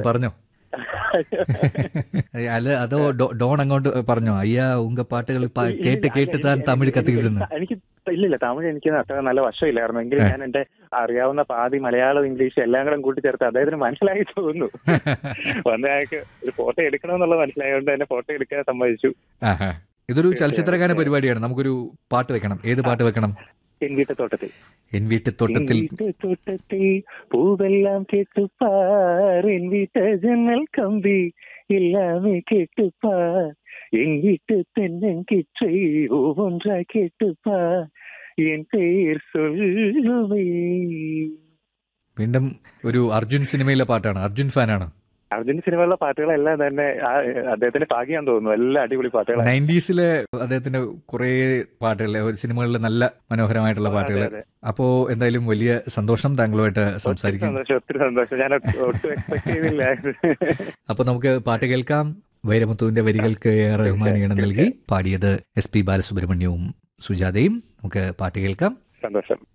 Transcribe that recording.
പറഞ്ഞോ അല്ല അതോ ഡോ- ഡോൺ അങ്ങോട്ട് പറഞ്ഞോ അയ്യാ ഉങ്ക പാട്ടുകൾ പ- കേട്ട് കേട്ട് താൻ തമിഴ് കത്തിക്കിരുന്നു എനിക്ക് ഇല്ലില്ല തമിഴ് എനിക്ക് അത്ര നല്ല വശമില്ലായിരുന്നു എങ്കിലും ഞാൻ എന്റെ അറിയാവുന്ന പാതി മലയാളം ഇംഗ്ലീഷ് എല്ലാം കൂടെ കൂട്ടിച്ചേർത്ത് അദ്ദേഹത്തിന് മനസ്സിലായി തോന്നുന്നു വന്ന അയാൾക്ക് ഒരു ഫോട്ടോ എടുക്കണമെന്നുള്ളത് മനസ്സിലായതുകൊണ്ട് തന്നെ ഫോട്ടോ എടുക്കാൻ സമ്മതിച്ചു ആഹാ. ഇതൊരു ചലച്ചിത്രഗാന പരിപാടിയാണ് നമുക്കൊരു പാട്ട് വെക്കണം ഏത് പാട്ട് വെക്കണം എൻ വീട്ടത്തോട്ടത്തിൽ എൻ വീട്ട് തോട്ടത്തിൽ എൻ വീട്ടുതോട്ടത്തിൽ പൂവെല്ലാം കേട്ടുപ്പാർ എൻ വീട്ട ജനൽ കമ്പി எல்லாமே கேட்டுப்பார் என் வீட்டு தென்னங்கிற்றை ஒவ்வொன்றாய் கேட்டுப்பார் என் பெயர் சொல்லுவே വീണ്ടും ഒരു അർജുൻ സിനിമയിലെ പാട്ടാണ് അർജുൻ ഫാനാണ് അർജുൻ സിനിമയിലെ പാട്ടുകളെല്ലാം തന്നെ ആ, അദ്ദേഹത്തിന്റെ ഭാഗ്യം തോന്നുന്നു എല്ലാം അടിപൊളി പാട്ടുകളാണ് നയൻറ്റീസിലെ അദ്ദേഹത്തിന്റെ കുറെ പാട്ടുകൾ ഒരു സിനിമകളിലെ നല്ല മനോഹരമായിട്ടുള്ള പാട്ടുകൾ അതെ, അതെ. അപ്പോ എന്തായാലും വലിയ സന്തോഷം താങ്കളുമായിട്ട് ഒത്തിരി സംസാരിക്കും സന്തോഷം ഒത്തിരി സന്തോഷം ഞാൻ ഒട്ടും എക്സ്പെക്ട് ചെയ്തില്ല അപ്പൊ നമുക്ക് പാട്ട് കേൾക്കാം വൈരമുത്തുവിന്റെ വരികൾക്ക് എ ആർ റഹ്മാൻ ഈണം നൽകി പാടിയത് എസ് പി ബാലസുബ്രഹ്മണ്യവും സുജാതയും നമുക്ക് പാട്ട് കേൾക്കാം സന്തോഷം